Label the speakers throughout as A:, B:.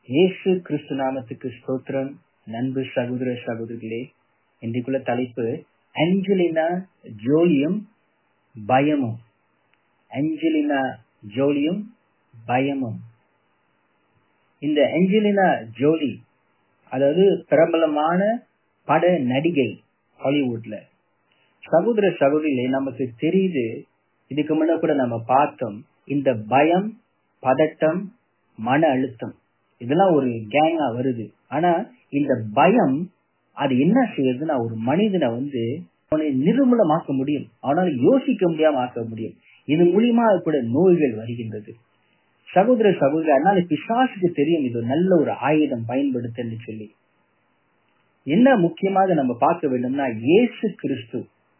A: இயேசு கிறிஸ்து நாமத்துக்கு ஸ்தோத்திரம் நண்பு சகோதர சகோதரிகளே இன்றைக்குள்ள தலைப்பு அஞ்சலினா ஜோலியும் பயமும் அஞ்சலினா ஜோலியும் பயமும் இந்த அஞ்சலினா ஜோலி அதாவது பிரபலமான பட நடிகை ஹாலிவுட்ல சகோதர சகோதரிகளே நமக்கு தெரியுது இதுக்கு முன்ன கூட நம்ம பார்த்தோம் இந்த பயம் பதட்டம் மன அழுத்தம் இதெல்லாம் ஒரு கேங்கா வருது ஆனா இந்த பயம் அது என்ன செய்யுதுன்னா ஒரு மனிதனை வந்து அவனை நிர்மூலமாக்க முடியும் அவனால யோசிக்க முடியாம ஆக்க முடியும் இது மூலியமா கூட நோய்கள் வருகின்றது சகோதர சகோதரி அதனால பிசாசுக்கு தெரியும் இது நல்ல ஒரு ஆயுதம் பயன்படுத்தன்னு சொல்லி என்ன முக்கியமாக நம்ம பார்க்க வேண்டும்னா இயேசு கிறிஸ்து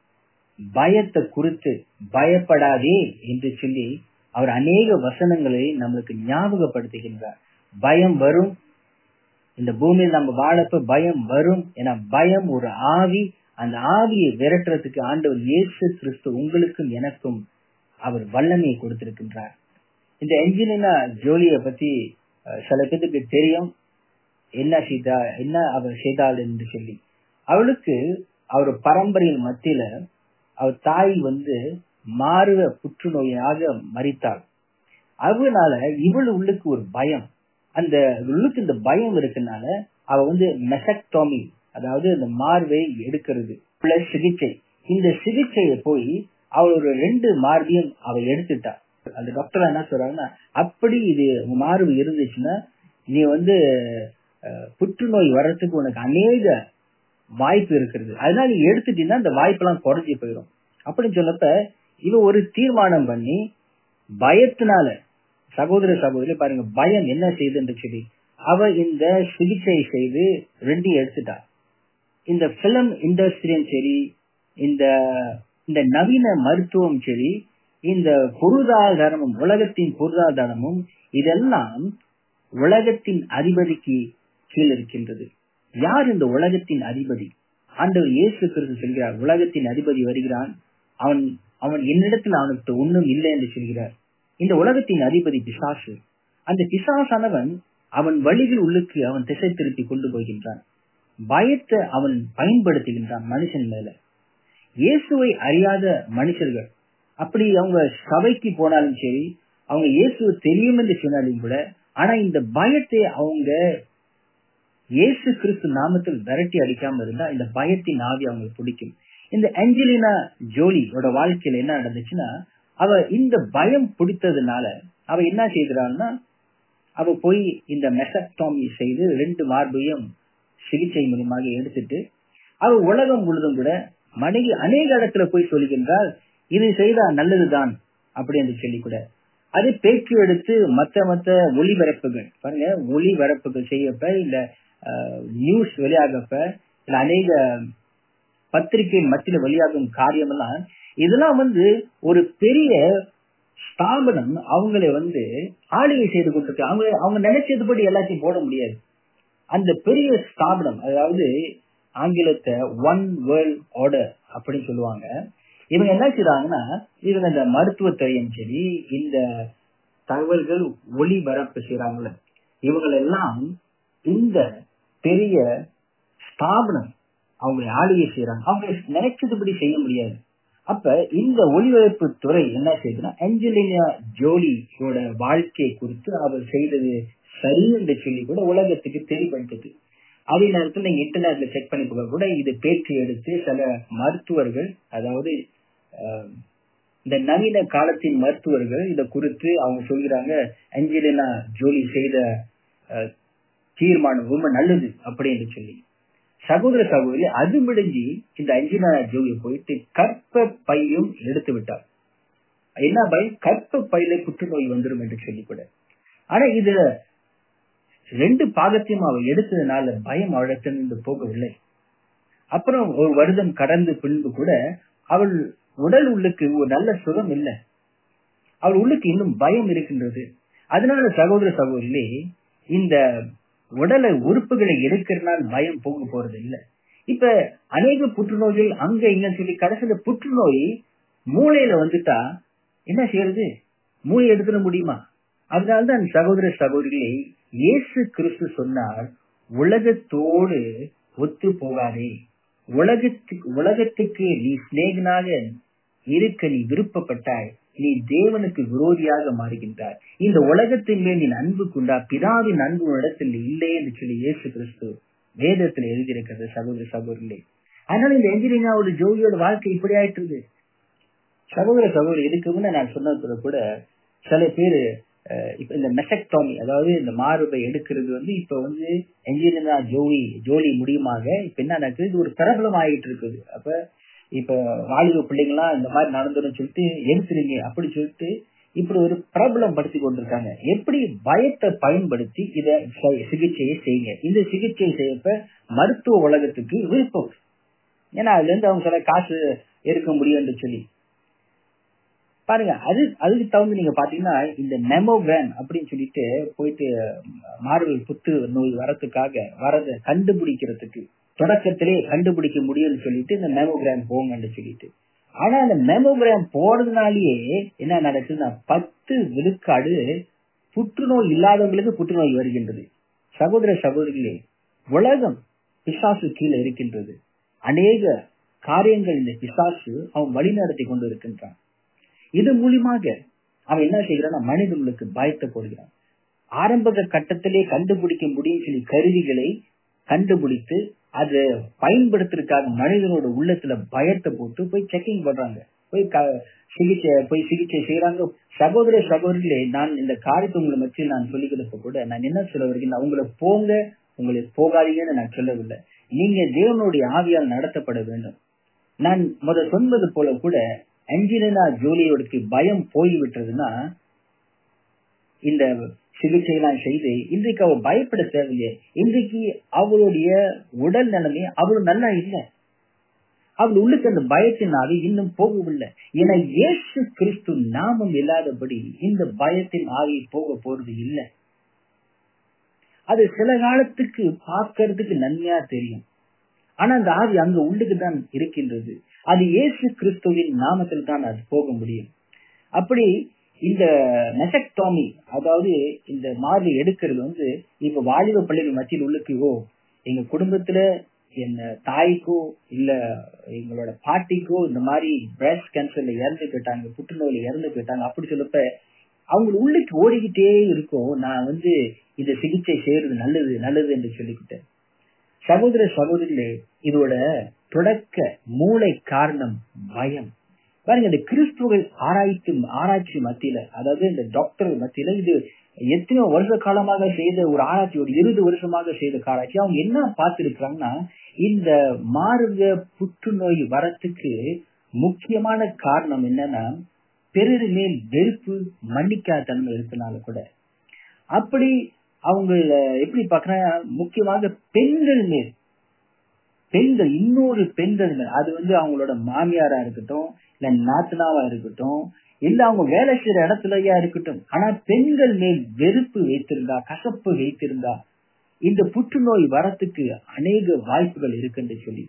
A: பயத்தை குறித்து பயப்படாதே என்று சொல்லி அவர் அநேக வசனங்களை நம்மளுக்கு ஞாபகப்படுத்துகின்றார் பயம் வரும் இந்த பூமியில் நம்ம வாழப்ப பயம் வரும் என பயம் ஒரு ஆவி அந்த ஆவியை விரட்டுறதுக்கு ஆண்டவர் இயேசு கிறிஸ்து உங்களுக்கும் எனக்கும் அவர் வல்லமையை கொடுத்திருக்கின்றார் இந்த என்ஜினினா ஜோலிய பத்தி சில பேருக்கு தெரியும் என்ன செய்தா என்ன அவர் செய்தாள் என்று சொல்லி அவளுக்கு அவர் பரம்பரையின் மத்தியில அவர் தாய் வந்து மாறுவ புற்றுநோயாக மறித்தாள் அதனால இவள் உள்ளுக்கு ஒரு பயம் அந்த உள்ளுக்கு இந்த பயம் இருக்கனால அவ வந்து மெசக்டோமி அதாவது அந்த மார்பை எடுக்கிறது பிளஸ் சிகிச்சை இந்த சிகிச்சையை போய் அவள் ஒரு ரெண்டு மார்பையும் அவ எடுத்துட்டா அந்த டாக்டர் என்ன சொல்றாங்கன்னா அப்படி இது மார்பு இருந்துச்சுன்னா நீ வந்து புற்றுநோய் வர்றதுக்கு உனக்கு அநேக வாய்ப்பு இருக்கிறது அதனால நீ எடுத்துட்டீங்கன்னா அந்த வாய்ப்பெல்லாம் குறைஞ்சி போயிடும் அப்படின்னு சொன்னப்ப இவ ஒரு தீர்மானம் பண்ணி பயத்தினால சகோதர சகோதரி பாருங்க பயம் என்ன செய்யுதுன்னு சொல்லி அவ இந்த சிகிச்சை செய்து ரெண்டையும் எடுத்துட்டா இந்த பிலிம் இண்டஸ்ட்ரியும் சரி இந்த இந்த நவீன மருத்துவம் சரி இந்த பொருளாதாரமும் உலகத்தின் பொருளாதாரமும் இதெல்லாம் உலகத்தின் அதிபதிக்கு கீழ் இருக்கின்றது யார் இந்த உலகத்தின் அதிபதி ஆண்டவர் இயேசு கிறிஸ்து சொல்கிறார் உலகத்தின் அதிபதி வருகிறான் அவன் அவன் என்னிடத்தில் அவனுக்கு ஒன்றும் இல்லை என்று சொல்கிறார் இந்த உலகத்தின் அதிபதி பிசாசு அந்த பிசாசானவன் அவன் வழிகள் உள்ளுக்கு அவன் திசை திருப்பி கொண்டு போகின்றான் பயத்தை அவன் பயன்படுத்துகின்றான் மனுஷன் மேல இயேசுவை அறியாத மனுஷர்கள் அப்படி அவங்க சபைக்கு போனாலும் சரி அவங்க இயேசுவை தெரியும் என்று சொன்னாலும் கூட ஆனா இந்த பயத்தை அவங்க இயேசு கிறிஸ்து நாமத்தில் விரட்டி அடிக்காம இருந்தா இந்த பயத்தின் ஆவி அவங்களுக்கு பிடிக்கும் இந்த அஞ்சலினா ஜோலியோட வாழ்க்கையில என்ன நடந்துச்சுன்னா அவ இந்த பயம் பிடித்ததுனால அவ என்ன செய்கிறான்னா அவ போய் இந்த மெசக்டாமி செய்து ரெண்டு மார்பையும் சிகிச்சை மூலியமாக எடுத்துட்டு அவ உலகம் முழுதும் கூட மனைவி அநேக இடத்துல போய் சொல்லுகின்றால் இது செய்தா நல்லதுதான் அப்படி என்று சொல்லி கூட அது பேச்சு எடுத்து மத்த மத்த ஒளிபரப்புகள் பாருங்க ஒளிபரப்புகள் செய்யப்ப இல்ல நியூஸ் வெளியாகப்ப இல்ல அநேக பத்திரிகை மத்தியில வெளியாகும் காரியம் எல்லாம் இதெல்லாம் வந்து ஒரு பெரிய ஸ்தாபனம் அவங்களை வந்து ஆளுகை செய்து கொண்டிருக்கு அவங்க அவங்க நினைச்சதுபடி எல்லாத்தையும் போட முடியாது அந்த பெரிய ஸ்தாபனம் அதாவது ஆங்கிலத்தை ஒன் வேர்ல்ட் ஆர்டர் அப்படின்னு சொல்லுவாங்க இவங்க என்ன செய்றாங்கன்னா இவங்க இந்த மருத்துவத்துறையும் சரி இந்த தகவல்கள் ஒளிபரப்பு செய்யறாங்கல்ல இவங்களெல்லாம் இந்த பெரிய ஸ்தாபனம் அவங்களை ஆளுகை செய்யறாங்க அவங்க நினைச்சதுபடி செய்ய முடியாது அப்ப இந்த ஒளிபரப்பு துறை என்ன செய்யுதுன்னா அஞ்சலினா ஜோலியோட வாழ்க்கை குறித்து அவர் செய்தது சரி என்று சொல்லி கூட உலகத்துக்கு தெளிவுபடுத்துது அதே நேரத்தில் நீங்க இன்டர்நெட்ல செக் பண்ணி போக கூட இது பேச்சு எடுத்து சில மருத்துவர்கள் அதாவது இந்த நவீன காலத்தின் மருத்துவர்கள் இத குறித்து அவங்க சொல்கிறாங்க அஞ்சலினா ஜோலி செய்த தீர்மானம் ரொம்ப நல்லது அப்படின்னு சொல்லி சகோதர சகோதரி அது முடிஞ்சு இந்த அஞ்சினா ஜோலி போயிட்டு கற்ப பையும் எடுத்து விட்டார் என்ன பயம் கற்ப பையில புற்றுநோய் வந்துடும் என்று சொல்லி கூட ஆனா இதுல ரெண்டு பாகத்தையும் அவள் எடுத்ததுனால பயம் அவளிடத்திலிருந்து போகவில்லை அப்புறம் ஒரு வருடம் கடந்து பின்பு கூட அவள் உடல் உள்ளுக்கு ஒரு நல்ல சுகம் இல்லை அவள் உள்ளுக்கு இன்னும் பயம் இருக்கின்றது அதனால சகோதர சகோதரிலே இந்த உடலை உறுப்புகளை எடுக்கிறதுனால பயம் போக போறது இல்ல இப்ப அநேக புற்றுநோய்கள் அங்க இங்க சொல்லி கடைசியில புற்றுநோய் மூளையில வந்துட்டா என்ன செய்யறது மூளை எடுத்துட முடியுமா அதனால்தான் சகோதர சகோதரிகளே இயேசு கிறிஸ்து சொன்னார் உலகத்தோடு ஒத்து போகாதே உலகத்துக்கு உலகத்துக்கு நீ சிநேகனாக இருக்க நீ விருப்பப்பட்டாய் நீ தேவனுக்கு விரோதியாக மாறுகின்றாய் இந்த உலகத்தின் மேல் நீ அன்பு கொண்டா பிதாவின் அன்பு இடத்தில் இல்லை என்று சொல்லி இயேசு கிறிஸ்து வேதத்தில் எழுதியிருக்கிறது சகோதர சகோதரிகளே அதனால இந்த என்ஜினியரோட ஜோதியோட வாழ்க்கை இப்படி ஆயிட்டு சகோதர சகோதரி இதுக்கு முன்ன நான் சொன்னது கூட சில பேரு இப்ப இந்த மெசக்டாமி அதாவது இந்த மார்பை எடுக்கிறது வந்து இப்ப வந்து என்ஜினியரா ஜோலி ஜோலி முடியுமாக இப்ப என்ன நடக்குது இது ஒரு பிரபலம் ஆகிட்டு இருக்குது அப்ப இப்ப வாலிப பிள்ளைங்களாம் இந்த மாதிரி நடந்துடும் சொல்லிட்டு எடுத்துருங்க அப்படி சொல்லிட்டு இப்படி ஒரு பிரபலம் படுத்தி கொண்டிருக்காங்க எப்படி பயத்தை பயன்படுத்தி இத சிகிச்சையை செய்யுங்க இந்த சிகிச்சை செய்யப்ப மருத்துவ உலகத்துக்கு விருப்பம் ஏன்னா அதுல இருந்து அவங்க சில காசு எடுக்க முடியும் என்று சொல்லி பாருங்க அது அதுக்கு தகுந்து நீங்க பாத்தீங்கன்னா இந்த மெமோகிராம் அப்படின்னு சொல்லிட்டு போயிட்டு மார்பல் புத்து நோய் வரத்துக்காக வரத கண்டுபிடிக்கிறதுக்கு தொடக்கத்திலே கண்டுபிடிக்க முடியும்னு சொல்லிட்டு இந்த மெமோகிராம் போங்கன்னு சொல்லிட்டு ஆனா அந்த மெமோகிராம் போறதுனாலயே என்ன நடக்குதுன்னா பத்து விழுக்காடு புற்றுநோய் இல்லாதவங்களுக்கு புற்றுநோய் வருகின்றது சகோதர சகோதரிகளே உலகம் பிசாசு கீழே இருக்கின்றது அநேக காரியங்கள் இந்த பிசாசு அவன் வழிநடத்தி கொண்டு இருக்கின்றான் இது மூலியமாக அவன் என்ன செய்கிறான் மனிதர்களுக்கு பயத்தை போடுகிறான் ஆரம்ப கட்டத்திலே கண்டுபிடிக்க முடியும் சொல்லி கருவிகளை கண்டுபிடித்து அதை பயன்படுத்துறதுக்காக மனிதனோட உள்ளத்துல பயத்தை போட்டு போய் செக்கிங் பண்றாங்க போய் சிகிச்சை போய் சிகிச்சை செய்யறாங்க சகோதர சகோதரிகளே நான் இந்த காரியத்தை உங்களை மத்தியில் நான் சொல்லி கொடுத்த கூட நான் என்ன சொல்ல வருகிறேன் அவங்கள போங்க உங்களை போகாதீங்கன்னு நான் சொல்லவில்லை நீங்க தேவனுடைய ஆவியால் நடத்தப்பட வேண்டும் நான் முத சொன்னது போல கூட அஞ்சினா ஜோலியோடுக்கு பயம் போய்விட்டதுன்னா இந்த சிகிச்சை எல்லாம் செய்து இன்றைக்கு அவ பயப்பட தேவையில்லை இன்றைக்கு அவளுடைய உடல் நிலைமை அவ்வளவு நல்லா இல்லை அவள் உள்ளுக்கு அந்த பயத்தினாலே இன்னும் போகவில்லை என இயேசு கிறிஸ்து நாமம் இல்லாதபடி இந்த பயத்தின் ஆவி போக போறது இல்லை அது சில காலத்துக்கு பார்க்கறதுக்கு நன்மையா தெரியும் ஆனா அந்த ஆவி அங்க உள்ளுக்கு தான் இருக்கின்றது அது இயேசு கிறிஸ்துவின் நாமத்தில் தான் அது போக முடியும் அப்படி இந்த நெசக்டாமி அதாவது இந்த மார்பை எடுக்கிறது வந்து இப்ப வாலிப பள்ளிகள் மத்தியில் உள்ளுக்கு ஓ எங்க குடும்பத்துல என்ன தாய்க்கோ இல்ல எங்களோட பாட்டிக்கோ இந்த மாதிரி பிரஸ்ட் கேன்சர்ல இறந்து போயிட்டாங்க புற்றுநோயில இறந்து போயிட்டாங்க அப்படி சொல்லப்ப அவங்க உள்ளுக்கு ஓடிக்கிட்டே இருக்கும் நான் வந்து இந்த சிகிச்சை செய்யறது நல்லது நல்லது என்று சொல்லிக்கிட்டேன் சகோதர சகோதரிகளே இதோட தொடக்க மூளை காரணம் பயம் பாருங்க இந்த கிறிஸ்துவ ஆராய்ச்சி ஆராய்ச்சி மத்தியில அதாவது இந்த டாக்டர் மத்தியில இது எத்தனையோ வருஷ காலமாக செய்த ஒரு ஆராய்ச்சி ஒரு இருபது வருஷமாக செய்த ஆராய்ச்சி அவங்க என்ன பார்த்திருக்கிறாங்கன்னா இந்த மார்க புற்றுநோய் வரத்துக்கு முக்கியமான காரணம் என்னன்னா பிறரு மேல் வெறுப்பு மன்னிக்காத தன்மை இருப்பனால கூட அப்படி அவங்க எப்படி பாக்குறாங்க முக்கியமாக பெண்கள் மேல் பெண்கள் இன்னொரு பெண்கள் மேல் அது வந்து அவங்களோட மாமியாரா இருக்கட்டும் இல்ல நாத்தனாவா இருக்கட்டும் இல்ல அவங்க வேலை செய்யற இடத்துலயா இருக்கட்டும் ஆனா பெண்கள் மேல் வெறுப்பு வைத்திருந்தா கசப்பு வைத்திருந்தா இந்த புற்றுநோய் வரத்துக்கு அநேக வாய்ப்புகள் இருக்குன்னு சொல்லி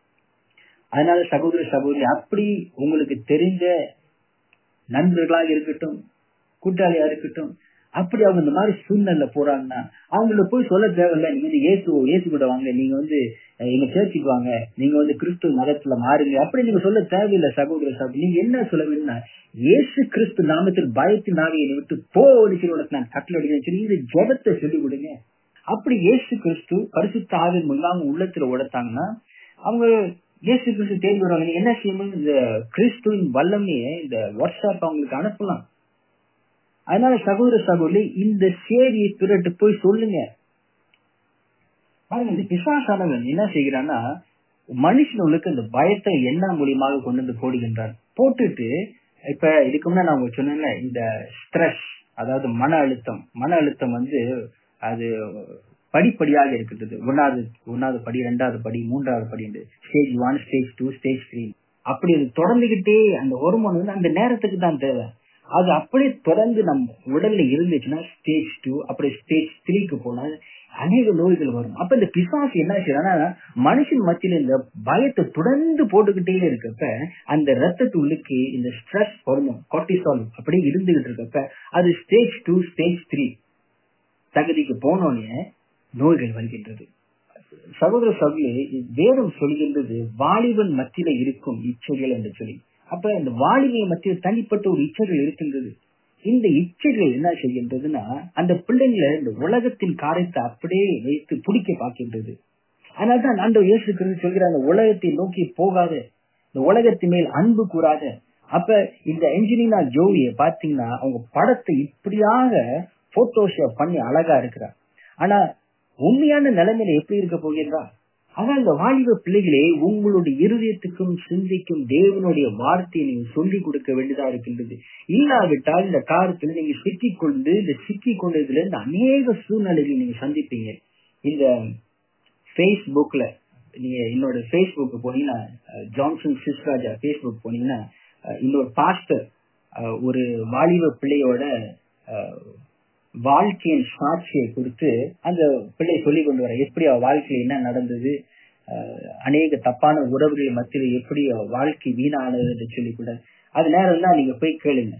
A: அதனால சகோதர சகோதரி அப்படி உங்களுக்கு தெரிஞ்ச நண்பர்களாக இருக்கட்டும் கூட்டாளியா இருக்கட்டும் அப்படி அவங்க இந்த மாதிரி சூழ்நிலை போறாங்கன்னா அவங்கள போய் சொல்ல தேவையில்ல நீங்க வந்து இயேசு இயேசு கூட வாங்க நீங்க வந்து எங்க சேர்ச்சிக்கு வாங்க நீங்க வந்து கிறிஸ்துவ மதத்துல மாறுங்க அப்படி நீங்க சொல்ல தேவையில்லை சகோதர சகோதரி நீங்க என்ன சொல்ல வேணும்னா இயேசு கிறிஸ்து நாமத்தில் பயத்தின் ஆவியை விட்டு போடிச்சு உனக்கு நான் கட்டளை அடிக்கிறேன் சொல்லி இந்த ஜபத்தை சொல்லி கொடுங்க அப்படி இயேசு கிறிஸ்து பரிசுத்த ஆவின் மூலம் அவங்க உள்ளத்துல உடைத்தாங்கன்னா அவங்க இயேசு கிறிஸ்து தேடி வருவாங்க நீங்க என்ன செய்யணும் இந்த கிறிஸ்துவின் வல்லமையை இந்த வாட்ஸ்அப் அவங்களுக்கு அனுப்பலாம் அதனால சகோதர சகோதரி இந்த சேரியை பிறட்டு போய் சொல்லுங்க பாருங்க இந்த பிசாசானவன் என்ன செய்கிறான்னா மனுஷனுக்கு இந்த பயத்தை என்ன மூலியமாக கொண்டு வந்து போடுகின்றான் போட்டுட்டு இப்ப இதுக்கு முன்னாடி நான் உங்களுக்கு சொன்னேன்ல இந்த ஸ்ட்ரெஸ் அதாவது மன அழுத்தம் மன அழுத்தம் வந்து அது படிப்படியாக இருக்கிறது ஒன்னாவது ஒன்னாவது படி ரெண்டாவது படி மூன்றாவது படி stage one stage two stage three அப்படி அது தொடர்ந்துகிட்டே அந்த ஹோர்மோன் வந்து அந்த நேரத்துக்கு தான் தேவை அது அப்படியே தொடர்ந்து நம்ம உடல்ல இருந்துச்சுன்னா ஸ்டேஜ் டூ அப்படி ஸ்டேஜ் த்ரீக்கு போனா அநேக நோய்கள் வரும் அப்ப இந்த பிசாசு என்ன செய்யறான்னா மனுஷன் மத்தியில இந்த பயத்தை தொடர்ந்து போட்டுக்கிட்டே இருக்கப்ப அந்த ரத்தத்துள்ளுக்கு இந்த ஸ்ட்ரெஸ் ஹார்மோன் கார்டிசால் அப்படியே இருந்துகிட்டு இருக்கப்ப அது ஸ்டேஜ் டூ ஸ்டேஜ் த்ரீ தகுதிக்கு போனோடனே நோய்கள் வருகின்றது சகோதர சகோதரி வேதம் சொல்கின்றது வாலிபன் மத்தியில இருக்கும் இச்சைகள் என்று சொல்லி அப்ப இந்த வாலிபை மத்தியில் தனிப்பட்ட ஒரு இச்சைகள் இருக்கின்றது இந்த இச்சைகள் என்ன செய்கின்றதுன்னா அந்த பிள்ளைங்களை இந்த உலகத்தின் காரியத்தை அப்படியே வைத்து பிடிக்க பார்க்கின்றது அதனால்தான் ஆண்டவர் இயேசு கிறிஸ்து சொல்கிறாங்க உலகத்தை நோக்கி போகாத இந்த உலகத்தின் மேல் அன்பு கூறாத அப்ப இந்த என்ஜினினா ஜோவிய பாத்தீங்கன்னா அவங்க படத்தை இப்படியாக போட்டோஷாப் பண்ணி அழகா இருக்கிறார் ஆனா உண்மையான நிலைமையில எப்படி இருக்க போகின்றா ஆனால் இந்த வாலிப பிள்ளைகளே உங்களுடைய இருதயத்துக்கும் சிந்திக்கும் தேவனுடைய வார்த்தையை நீங்க சொல்லிக் கொடுக்க வேண்டியதா இருக்கின்றது இல்லாவிட்டால் இந்த காலத்துல நீங்க சிக்கிக் கொண்டு இந்த சிக்கிக் கொண்டதுல இந்த அநேக சூழ்நிலைகளை நீங்க சந்திப்பீங்க இந்த பேஸ்புக்ல நீங்க என்னோட பேஸ்புக் போனீங்கன்னா ஜான்சன் சிஸ்ராஜா பேஸ்புக் போனீங்கன்னா இன்னொரு பாஸ்டர் ஒரு வாலிப பிள்ளையோட வாழ்க்கையின் சாட்சியை கொடுத்து அந்த பிள்ளை சொல்லி கொண்டு வர எப்படி அவ வாழ்க்கையில என்ன நடந்தது அநேக தப்பான உறவுகள் மத்தியில் எப்படி வாழ்க்கை வீணானது என்று சொல்லி கூட அது நேரம் தான் நீங்க போய் கேளுங்க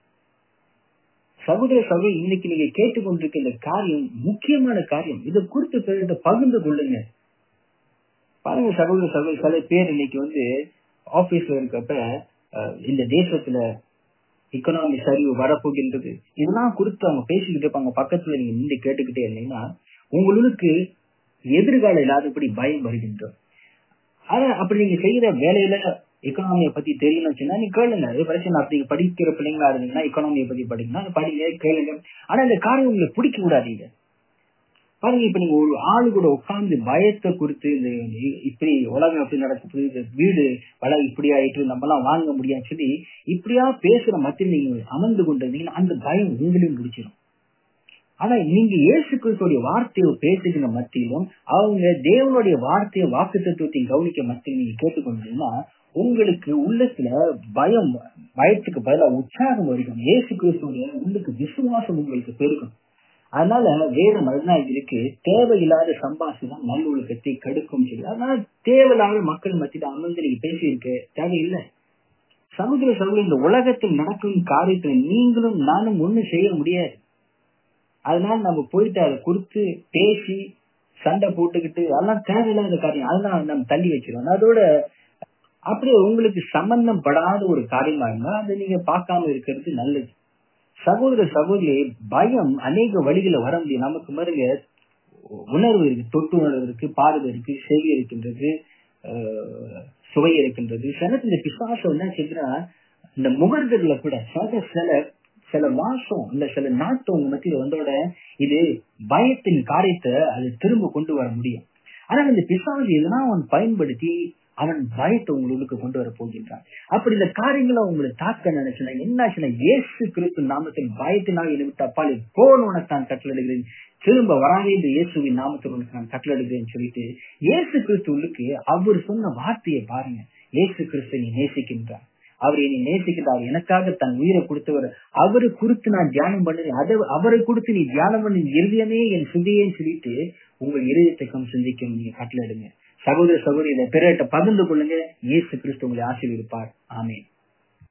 A: சகோதர சகோதரி இன்னைக்கு நீங்க கேட்டுக்கொண்டிருக்க இந்த காரியம் முக்கியமான காரியம் இதை குறித்து பிறகு பகிர்ந்து கொள்ளுங்க பாருங்க சகோதர சகோதரி சில பேர் இன்னைக்கு வந்து ஆபீஸ்ல இருக்கப்ப இந்த தேசத்துல எக்கனாமி சரிவு வரப்போகின்றது இதெல்லாம் குறித்து அவங்க பேசிக்கிட்டு இருப்பாங்க பக்கத்துல நீங்க நின்று கேட்டுக்கிட்டே இருந்தீங்கன்னா உங்களுக்கு எதிர்கால இல்லாதபடி பயம் வருகின்றது ஆனா அப்படி நீங்க செய்யற வேலையில எக்கனாமிய பத்தி தெரியணும்னு சொன்னா நீ கேளுங்க அது பிரச்சனை அப்படி படிக்கிற பிள்ளைங்களா இருந்தீங்கன்னா எக்கனாமிய பத்தி படிக்கணும் படிங்க கேளுங்க ஆனா இந்த காரியம் உங்களுக்கு பிடிக்க கூடாதீங்க பாருங்க இப்ப நீங்க ஒரு ஆளு கூட உட்கார்ந்து பயத்தை குறித்து இந்த இப்படி உலகம் எப்படி நடக்குது இந்த வீடு வள இப்படி ஆயிட்டு நம்ம எல்லாம் வாங்க முடியாது சொல்லி இப்படியா பேசுற மத்தியில் நீங்க அமர்ந்து கொண்டிருந்தீங்கன்னா அந்த பயம் உங்களையும் பிடிச்சிடும் ஆனா நீங்க இயேசு கிறிஸ்துடைய வார்த்தையை பேசுகிற மத்தியிலும் அவங்க தேவனுடைய வார்த்தையை வாக்கு தத்துவத்தையும் கவனிக்க மத்தியில் நீங்க கேட்டுக்கொண்டீங்கன்னா உங்களுக்கு உள்ளத்துல பயம் பயத்துக்கு பதிலா உற்சாகம் வருகும் இயேசு கிறிஸ்துடைய உங்களுக்கு விசுவாசம் உங்களுக்கு பெருகும் அதனால வேதம் அதுதான் இருக்கு தேவையில்லாத சம்பாஷணம் நல்லொழுக்கத்தை கடுக்கும் சொல்லி அதனால தேவையில்லாத மக்கள் மத்தியில அமர்ந்து நீங்க பேசியிருக்க தேவையில்லை சமுதிர சகோதரி இந்த உலகத்தில் நடக்கும் காரியத்துல நீங்களும் நானும் ஒண்ணும் செய்ய முடியாது அதனால நம்ம போயிட்டு அதை கொடுத்து பேசி சண்டை போட்டுக்கிட்டு அதெல்லாம் தேவையில்லாத காரியம் அதெல்லாம் நம்ம தள்ளி வச்சிருவோம் அதோட அப்படியே உங்களுக்கு சம்பந்தம் படாத ஒரு காரியமா இருந்தா அதை நீங்க பார்க்காம இருக்கிறது நல்லது சகோதர சகோதரி பயம் அநேக வழிகளை வர முடியும் நமக்கு பாருங்க உணர்வு இருக்கு தொட்டு உணர்வு இருக்கு பார்வை இருக்கு செவி இருக்கின்றது சுவை இருக்கின்றது சில இந்த பிசாசம் என்ன செய்யுதுன்னா இந்த முகர்கள்ல கூட சில சில சில மாசம் இல்ல சில நாட்கள் உங்க மத்தியில வந்தோட இது பயத்தின் காரியத்தை அது திரும்ப கொண்டு வர முடியும் ஆனா இந்த பிசாசு எதுனா அவன் பயன்படுத்தி அவன் பயத்தை உங்களுக்கு கொண்டு வர போகின்றான் அப்படி இந்த காரியங்களை உங்களை தாக்க நினைச்சுனா என்ன ஆச்சுன்னா இயேசு கிறிஸ்து நாமத்தில் பயத்தினால் என்னை விட்டு அப்பாலே போன் உனக்கு நான் கட்டளிடுகிறேன் திரும்ப வராதே இந்த இயேசுவின் நாமத்தில் உனக்கு நான் கட்டளிடுகிறேன்னு சொல்லிட்டு இயேசு கிறிஸ்துவுக்கு அவர் சொன்ன வார்த்தையை பாருங்க இயேசு கிறிஸ்து நீ நேசிக்கின்றார் அவர் என்னை நேசிக்கிறார் எனக்காக தன் உயிரை கொடுத்தவர் அவரை குறித்து நான் தியானம் பண்ணேன் அதை அவரை கொடுத்து நீ தியானம் பண்ணி இருதயமே என் சிந்தையேன்னு சொல்லிட்டு உங்கள் இருதயத்துக்கும் சிந்திக்கும் நீங்க கட்டளிடுங்க சகோதர சகோதரி இதை பிறட்ட பகிர்ந்து கொள்ளுங்க இயேசு கிறிஸ்து உங்களை ஆசீர்வதிப்பார் ஆமேன்